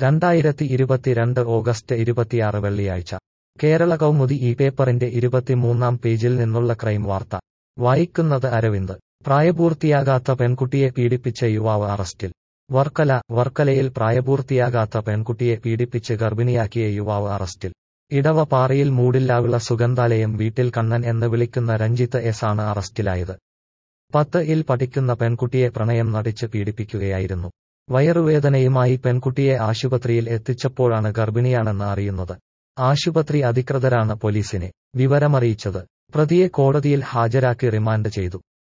രണ്ടായിരത്തി ഇരുപത്തിരണ്ട് ഓഗസ്റ്റ് ഇരുപത്തിയാറ് വെള്ളിയാഴ്ച കേരള കൗമുദി ഈ പേപ്പറിന്റെ ഇരുപത്തിമൂന്നാം പേജിൽ നിന്നുള്ള ക്രൈം വാർത്ത വായിക്കുന്നത് അരവിന്ദ് പ്രായപൂർത്തിയാകാത്ത പെൺകുട്ടിയെ പീഡിപ്പിച്ച യുവാവ് അറസ്റ്റിൽ വർക്കല വർക്കലയിൽ പ്രായപൂർത്തിയാകാത്ത പെൺകുട്ടിയെ പീഡിപ്പിച്ച് ഗർഭിണിയാക്കിയ യുവാവ് അറസ്റ്റിൽ ഇടവപാറയിൽ മൂടില്ലാവിള സുഗന്ധാലയം വീട്ടിൽ കണ്ണൻ എന്ന് വിളിക്കുന്ന രഞ്ജിത്ത് എസ് ആണ് അറസ്റ്റിലായത് പത്ത് ഇൽ പഠിക്കുന്ന പെൺകുട്ടിയെ പ്രണയം നടിച്ച് പീഡിപ്പിക്കുകയായിരുന്നു വയറുവേദനയുമായി പെൺകുട്ടിയെ ആശുപത്രിയിൽ എത്തിച്ചപ്പോഴാണ് ഗർഭിണിയാണെന്ന് അറിയുന്നത് ആശുപത്രി അധികൃതരാണ് പോലീസിനെ വിവരമറിയിച്ചത് പ്രതിയെ കോടതിയിൽ ഹാജരാക്കി റിമാൻഡ് ചെയ്തു